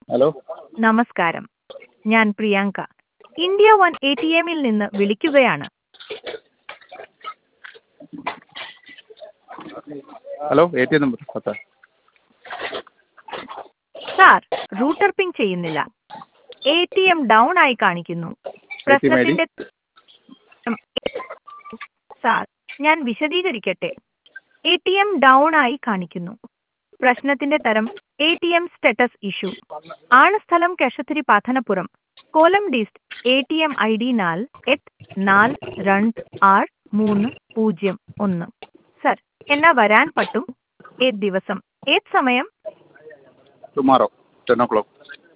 hello നമസ്കാരം ഞാൻ Priyanka India one A T എമ്മിൽ നിന്ന് വിളിക്കുകയാണ് hello A T M number പത്ത് സാർ റൂട്ടർ പിങ് ചെയ്യുന്നില്ല എ ടി എം ഡൗൺ ആയി കാണിക്കുന്നു പ്രശ്നത്തിന്റെ സാർ ഞാൻ വിശദീകരിക്കട്ടെ എ ടി എം ഡൗൺ ആയി കാണിക്കുന്നു പ്രശ്നത്തിന്റെ തരം A T M status issue ആണ് സ്ഥലം കെഷത്തിരി Pathanapuram Kollam dist A T M I D നാല് എട്ട് നാല് രണ്ട് ആറ് മൂന്ന് പൂജ്യം ഒന്ന് സർ എന്നാ വരാൻ പറ്റും ഏത് ദിവസം ഏത് സമയം ടുമാറോ ടെൻ ഓ ക്ലോക്ക്